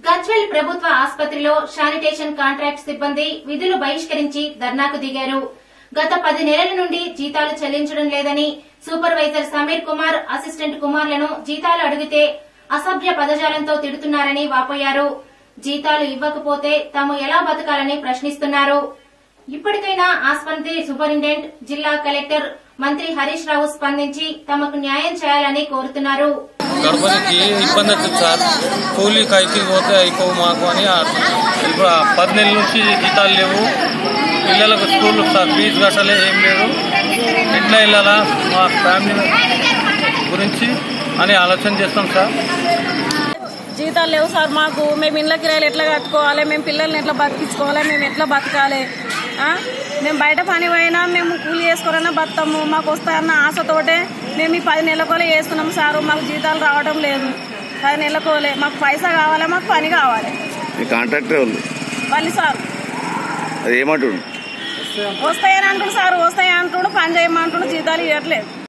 గజ్వెల్ ప్రభుత్వ ఆసుపత్రిలో sanitation contract సిబ్బంది విధులు బహిష్కరించి ధర్నాకు దిగారు గత పది నెలల నుండి జీతాలు చెల్లించడం లేదని సూపర్వైజర్ సమీర్ కుమార్ అసిస్టెంట్ కుమార్లను జీతాలు అడిగితే అసభ్య పదజాలంతో తిడుతున్నారని వాపోయారు జీతాలు ఇవ్వకపోతే తాము ఎలా బతకాలని ప్రశ్నిస్తున్నారు ఇప్పటికైనా ఆసుపత్రి సూపరింటెండెంట్ జిల్లా కలెక్టర్ మంత్రి హరీష్ రావు స్పందించి తమకు న్యాయం చేయాలని కోరుతున్నారు గర్భిణికి ఇబ్బంది అవుతుంది సార్ కూలీ కైకి పోతే అయిపోవు మాకు అని ఆ- ఇప్పుడు ఆ పది నెలల నుంచి జీతాలు లేవు పిల్లలకు స్కూల్ సార్ ఫీజు కట్టలే ఏం లేదు ఎట్లా వెళ్ళాలా మా ఫ్యామిలీ గురించి అని ఆలోచన చేస్తాం సార్ జీతాలు లేవు సార్ మాకు మేము ఇండ్ల కిరాయిలు ఎట్లా కట్టుకోవాలి మేము పిల్లల్ని ఎట్లా బతికించుకోవాలి మేము ఎట్లా బతకాలి ఆ? మేము బయట పని పోయినా మేము కూలి చేసుకోవాలన్నా బతాము మాకు వస్తాయన్న ఆశతోటే మేము ఈ పది నెలలకోలే చేస్తున్నాం సారు మాకు జీతాలు రావడం లేదు పది నెలలకోలే మాకు పైసా కావాలి మాకు పని కావాలి మీ కాంట్రాక్టర్ వాళ్ళు మళ్ళీ సార్ అది ఏమంటుండు వస్తాయని అంటుండు సార్ వస్తాయి అంటుండు పని చేయమంటుండు జీతాలు ఇవ్వట్లేదు